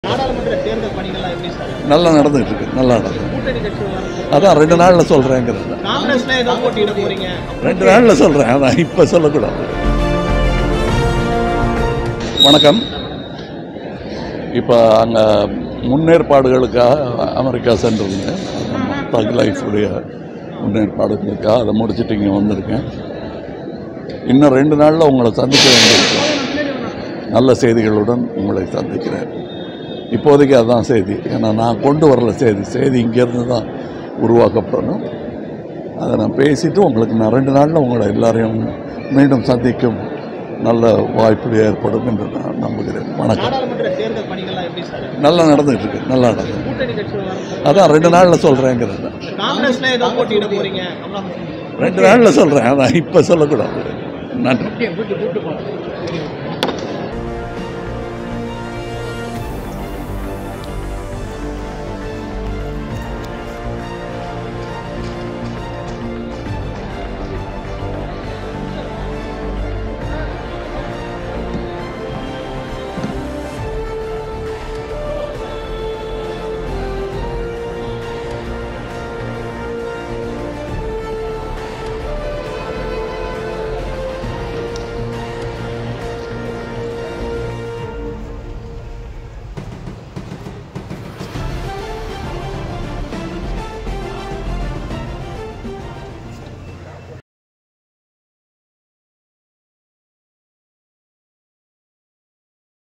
நாடாளுமன்ற தேர்தல் பணிகள்லாம் எப்படி சார் நல்லா நடந்துட்டு இருக்கு நல்லா நடக்குது கூட்டணி கட்சிகள் அதான் ரெண்டு நாளில் சொல்கிறேங்கிறது காங்கிரஸ்ல ஏதோ போட்டியிட போறீங்க ரெண்டு நாளில் சொல்கிறேன் அதான் இப்போ சொல்லக்கூடாது வணக்கம் இப்போ அங்கே முன்னேற்பாடுகளுக்காக அமெரிக்கா சென்றிருந்தேன் தக் லைஃபுடைய முன்னேற்பாடுகளுக்காக அதை முடிச்சுட்டு இங்கே வந்திருக்கேன் இன்னும் ரெண்டு நாளில் உங்களை சந்திக்க வேண்டியிருக்கேன் நல்ல செய்திகளுடன் உங்களை சந்திக்கிறேன் இப்போதைக்கு அதுதான் செய்தி ஏன்னா நான் கொண்டு வரல செய்தி செய்தி இங்கேருந்து தான் உருவாக்கப்படணும் அதை நான் பேசிட்டு உங்களுக்கு நான் ரெண்டு நாளில் உங்களை எல்லாரையும் மீண்டும் சந்திக்கும் நல்ல வாய்ப்பு ஏற்படும் என்று நான் நம்புகிறேன் வணக்கம் நாடாளுமன்ற தேர்தல் பணிகள்லாம் எப்படி சார் நல்லா நடந்துட்டு இருக்கு நல்லா நடக்குது கூட்டணி கட்சிகள் அதான் ரெண்டு நாளில் சொல்கிறேங்கிறது காங்கிரஸ்ல ஏதோ போட்டியிட போறீங்க ரெண்டு நாளில் சொல்கிறேன் அதான் இப்போ சொல்லக்கூடாது நன்றி